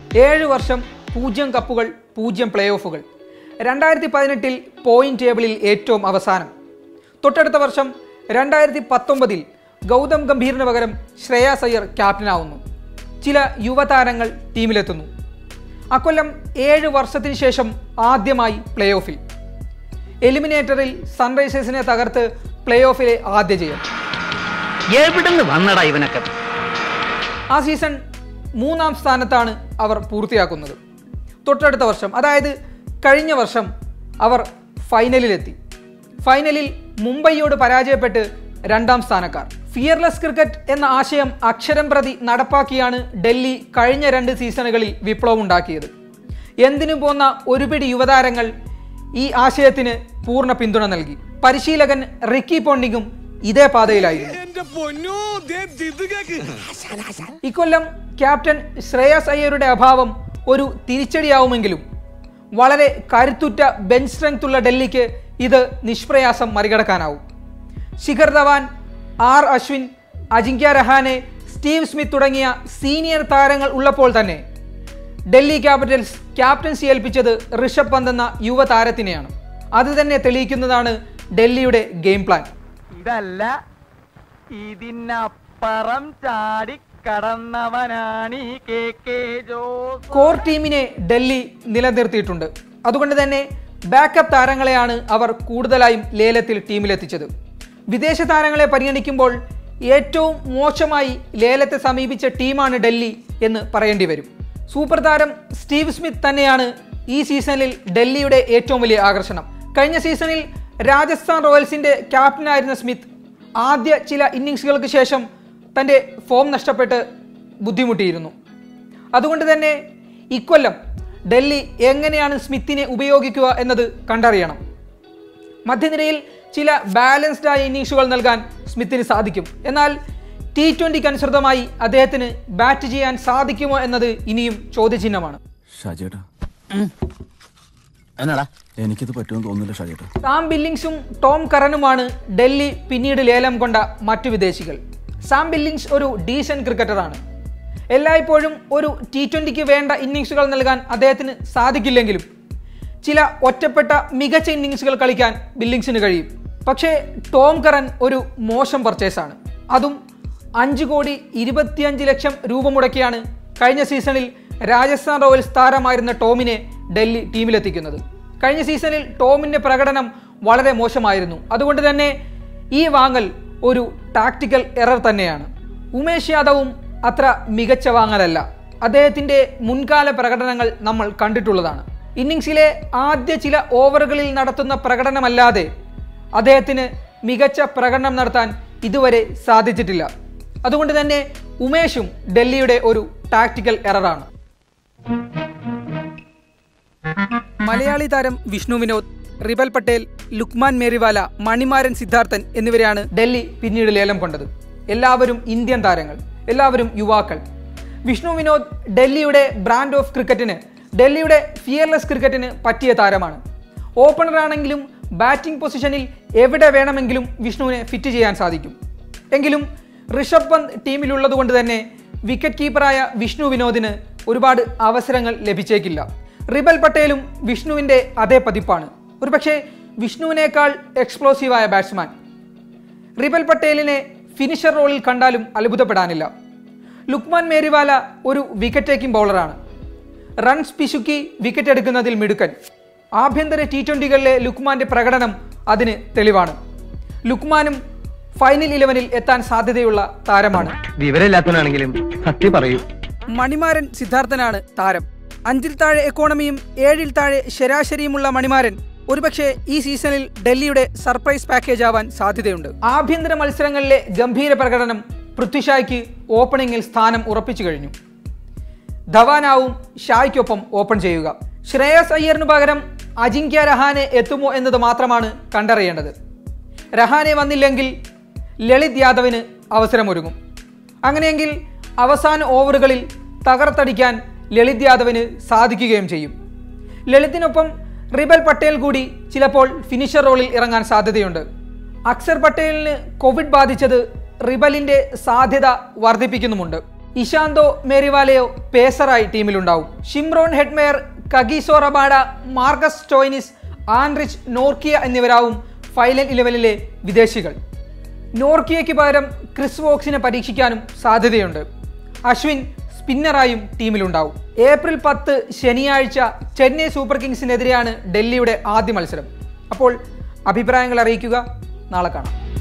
ഏഴ് വർഷം പൂജ്യം കപ്പുകൾ പൂജ്യം പ്ലേ ഓഫുകൾ രണ്ടായിരത്തി പതിനെട്ടിൽ പോയിന്റ് ടേബിളിൽ ഏറ്റവും അവസാനം തൊട്ടടുത്ത വർഷം രണ്ടായിരത്തി പത്തൊമ്പതിൽ ഗൗതം ഗംഭീറിന് പകരം ശ്രേയാസ് അയ്യർ ക്യാപ്റ്റനാവുന്നു ചില യുവതാരങ്ങൾ ടീമിലെത്തുന്നു അക്കൊല്ലം ഏഴ് വർഷത്തിന് ശേഷം ആദ്യമായി പ്ലേ ഓഫിൽ എലിമിനേറ്ററിൽ സൺറൈസേഴ്സിനെ തകർത്ത് പ്ലേ ഓഫിലെ ആദ്യ ജയം എവിടുന്ന് വന്നടാ ഇവനൊക്കെ ആ സീസൺ മൂന്നാം സ്ഥാനത്താണ് അവർ പൂർത്തിയാക്കുന്നത് തൊട്ടടുത്ത വർഷം അതായത് കഴിഞ്ഞ വർഷം അവർ ഫൈനലിലെത്തി ഫൈനലിൽ മുംബൈയോട് പരാജയപ്പെട്ട് രണ്ടാം സ്ഥാനക്കാർ ഫിയർലെസ് ക്രിക്കറ്റ് എന്ന ആശയം അക്ഷരം പ്രതി നടപ്പാക്കിയാണ് ഡൽഹി കഴിഞ്ഞ രണ്ട് സീസണുകളിൽ വിപ്ലവമുണ്ടാക്കിയത് എന്തിനു പോന്ന ഒരുപിടി യുവതാരങ്ങൾ ഈ ആശയത്തിന് പൂർണ്ണ പിന്തുണ നൽകി പരിശീലകൻ റിക്കി പോണ്ടിങ്ങും ഇതേ പാതയിലായിരുന്നു എന്റെ പൊന്നു ദേ ഇത് കേക്ക് ഇക്കൊല്ലം ക്യാപ്റ്റൻ ശ്രേയസ് അയ്യരുടെ അഭാവം ഒരു തിരിച്ചടിയാവുമെങ്കിലും വളരെ കരുത്തുറ്റ ബെഞ്ച് സ്ട്രെങ്ത് ഉള്ള ഡൽഹിക്ക് ഇത് നിഷ്പ്രയാസം മറികടക്കാനാവും Shikhar Dhawan R Ashwin Ajinkya Rahane Steve Smith തുടങ്ങിയ സീനിയർ താരങ്ങൾ ഉള്ളപ്പോൾ തന്നെ ഡൽഹി ക്യാപിറ്റൽസ് ക്യാപ്റ്റൻസി ഏൽപ്പിച്ചത് ഋഷഭ് പന്ത് എന്ന യുവതാരത്തിനെയാണ് അത് തന്നെ തെളിയിക്കുന്നതാണ് ഡൽഹിയുടെ ഗെയിം പ്ലാൻ ഇതല്ല ഇതിനപ്പുറം ചാടി കടന്നവനാണ് ഈ കെ കെ ജോസ് കോർ ടീമിനെ ഡൽഹി നിലനിർത്തിയിട്ടുണ്ട് അതുകൊണ്ട് തന്നെ ബാക്കപ്പ് താരങ്ങളെയാണ് അവർ കൂടുതലായും ലേലത്തിൽ ടീമിലെത്തിച്ചത് വിദേശ താരങ്ങളെ പരിഗണിക്കുമ്പോൾ ഏറ്റവും മോശമായി ലേലത്തെ സമീപിച്ച ടീമാണ് ഡൽഹി എന്ന് പറയേണ്ടി വരും സൂപ്പർ താരം സ്റ്റീവ് സ്മിത്ത് തന്നെയാണ് ഈ സീസണിൽ ഡൽഹിയുടെ ഏറ്റവും വലിയ ആകർഷണം കഴിഞ്ഞ സീസണിൽ രാജസ്ഥാൻ റോയൽസിന്റെ ക്യാപ്റ്റനായിരുന്ന സ്മിത്ത് ആദ്യ ചില ഇന്നിങ്സുകൾക്ക് ശേഷം തൻ്റെ ഫോം നഷ്ടപ്പെട്ട് ബുദ്ധിമുട്ടിയിരുന്നു അതുകൊണ്ട് തന്നെ ഇക്കൊല്ലം ഡൽഹി എങ്ങനെയാണ് സ്മിത്തിനെ ഉപയോഗിക്കുക എന്നത് കണ്ടറിയണം മധ്യനിരയിൽ ചില ബാലൻസ്ഡ് ആയ ഇന്നിങ്സുകൾ നൽകാൻ സ്മിത്തിന് സാധിക്കും എന്നാൽ ടി ട്വൻ്റിക്ക് അനുസൃതമായി അദ്ദേഹത്തിന് ബാറ്റ് ചെയ്യാൻ സാധിക്കുമോ എന്നത് ഇനിയും ചോദ്യചിഹ്നമാണ് ഷാജേട്ടാ എന്നാടാ എനിക്കിത് പറ്റുമെന്ന് തോന്നുന്നില്ല ഷാജേട്ടാ സാം ബില്ലിങ്സും ടോം കറനുമാണ് ഡൽഹി പിന്നീട് ലേലം കൊണ്ട മറ്റു വിദേശികൾ സാം ബില്ലിങ്സ് ഒരു ഡീസന്റ് ക്രിക്കറ്ററാണ് എല്ലായ്പ്പോഴും ഒരു ടി ട്വൻ്റിക്ക് വേണ്ട ഇന്നിങ്സുകൾ നൽകാൻ അദ്ദേഹത്തിന് സാധിക്കില്ലെങ്കിലും ചില ഒറ്റപ്പെട്ട മികച്ച ഇന്നിങ്സുകൾ കളിക്കാൻ ബില്ലിങ്സിന് കഴിയും പക്ഷേ ടോം കറൻ ഒരു മോശം പർച്ചേസാണ് അതും അഞ്ച് കോടി ഇരുപത്തിയഞ്ച് ലക്ഷം രൂപ മുടക്കിയാണ് കഴിഞ്ഞ സീസണിൽ രാജസ്ഥാൻ റോയൽസ് താരമായിരുന്ന ടോമിനെ ഡൽഹി ടീമിലെത്തിക്കുന്നത് കഴിഞ്ഞ സീസണിൽ ടോമിൻ്റെ പ്രകടനം വളരെ മോശമായിരുന്നു അതുകൊണ്ട് തന്നെ ഈ വാങ്ങൽ ഒരു ടാക്ടിക്കൽ എറർ തന്നെയാണ് ഉമേഷ് യാദവും അത്ര മികച്ച വാങ്ങലല്ല അദ്ദേഹത്തിൻ്റെ മുൻകാല പ്രകടനങ്ങൾ നമ്മൾ കണ്ടിട്ടുള്ളതാണ് ഇന്നിങ്സിലെ ആദ്യ ചില ഓവറുകളിൽ നടത്തുന്ന പ്രകടനമല്ലാതെ അദ്ദേഹത്തിന് മികച്ച പ്രകടനം നടത്താൻ ഇതുവരെ സാധിച്ചിട്ടില്ല അതുകൊണ്ട് തന്നെ ഉമേഷും ഡൽഹിയുടെ ഒരു ടാക്ടിക്കൽ എററാണ് മലയാളി താരം വിഷ്ണു വിനോദ് റിബൽ പട്ടേൽ ലുക്മാൻ മേരിവാല മണിമാരൻ സിദ്ധാർത്ഥൻ എന്നിവരെയാണ് ഡൽഹി പിന്നീട് ലേലം കൊണ്ടത് എല്ലാവരും ഇന്ത്യൻ താരങ്ങൾ എല്ലാവരും യുവാക്കൾ വിഷ്ണു വിനോദ് ഡൽഹിയുടെ ബ്രാൻഡ് ഓഫ് ക്രിക്കറ്റിന് ഡൽഹിയുടെ ഫിയർലെസ് ക്രിക്കറ്റിന് പറ്റിയ താരമാണ് ഓപ്പണറാണെങ്കിലും ബാറ്റിംഗ് പൊസിഷനിൽ എവിടെ വേണമെങ്കിലും വിഷ്ണുവിനെ ഫിറ്റ് ചെയ്യാൻ സാധിക്കും എങ്കിലും ഋഷഭ് പന്ത് ടീമിലുള്ളത് തന്നെ വിക്കറ്റ് കീപ്പറായ വിഷ്ണു വിനോദിന് ഒരുപാട് അവസരങ്ങൾ ലഭിച്ചേക്കില്ല റിബൽ പട്ടേലും വിഷ്ണുവിൻ്റെ അതേ പതിപ്പാണ് ഒരുപക്ഷെ വിഷ്ണുവിനേക്കാൾ എക്സ്പ്ലോസീവായ ബാറ്റ്സ്മാൻ റിബൽ പട്ടേലിനെ ഫിനിഷർ റോളിൽ കണ്ടാലും അത്ഭുതപ്പെടാനില്ല ലുക്മാൻ മേരിവാല ഒരു വിക്കറ്റ് ടേക്കിംഗ് ബൗളറാണ് റൺസ് പിശുക്കി വിക്കറ്റ് എടുക്കുന്നതിൽ മിടുക്കൻ ആഭ്യന്തര ടി ട്വൻ്റികളിലെ ലുക്മാന്റെ പ്രകടനം അതിന് തെളിവാണ് ലുക്മാനും ഫൈനൽ ഇലവനിൽ എത്താൻ സാധ്യതയുള്ള താരമാണ് വിവരമില്ലാത്തവനാണെങ്കിലും സത്യം പറയൂ മണിമാരൻ സിദ്ധാർത്ഥനാണ് താരം അഞ്ചിൽ താഴെ എക്കോണമിയും ഏഴിൽ താഴെ ശരാശരിയുമുള്ള മണിമാരൻ ഒരുപക്ഷെ ഈ സീസണിൽ ഡൽഹിയുടെ സർപ്രൈസ് പാക്കേജ് ആവാൻ സാധ്യതയുണ്ട് ആഭ്യന്തര മത്സരങ്ങളിലെ ഗംഭീര പ്രകടനം പൃഥ്വിഷായ്ക്ക് ഓപ്പണിംഗിൽ സ്ഥാനം ഉറപ്പിച്ചു കഴിഞ്ഞു ധവാനാവും ഷായ്ക്കൊപ്പം ഓപ്പൺ ചെയ്യുക ശ്രേയസ് അയ്യറിനു പകരം അജിങ്ക്യ രഹാനെ എത്തുമോ എന്നത് മാത്രമാണ് കണ്ടറിയേണ്ടത് രഹാനെ വന്നില്ലെങ്കിൽ ലളിത് യാദവിന് അവസരമൊരുങ്ങും അങ്ങനെയെങ്കിൽ അവസാന ഓവറുകളിൽ തകർത്തടിക്കാൻ ലളിത് യാദവിന് സാധിക്കുകയും ചെയ്യും ലളിതിനൊപ്പം റിബൽ പട്ടേൽ കൂടി ചിലപ്പോൾ ഫിനിഷർ റോളിൽ ഇറങ്ങാൻ സാധ്യതയുണ്ട് അക്സർ പട്ടേലിന് കോവിഡ് ബാധിച്ചത് റിബലിന്റെ സാധ്യത വർദ്ധിപ്പിക്കുന്നുമുണ്ട് ഇഷാന്തോ മേരിവാലയോ പേസറായി ടീമിലുണ്ടാവും Shimron Hetmyer Kagiso Rabada Marcus Stoinis Anrich Nortje എന്നിവരാവും ഫൈനൽ ഇലവനിലെ വിദേശികൾ നോർക്കിയയ്ക്ക് പകരം ക്രിസ് വോക്സിനെ പരീക്ഷിക്കാനും സാധ്യതയുണ്ട് അശ്വിൻ സ്പിന്നറായും ടീമിലുണ്ടാവും ഏപ്രിൽ പത്ത് ശനിയാഴ്ച ചെന്നൈ സൂപ്പർ കിങ്സിനെതിരെയാണ് ഡൽഹിയുടെ ആദ്യ മത്സരം അപ്പോൾ അഭിപ്രായങ്ങൾ അറിയിക്കുക നാളെ കാണാം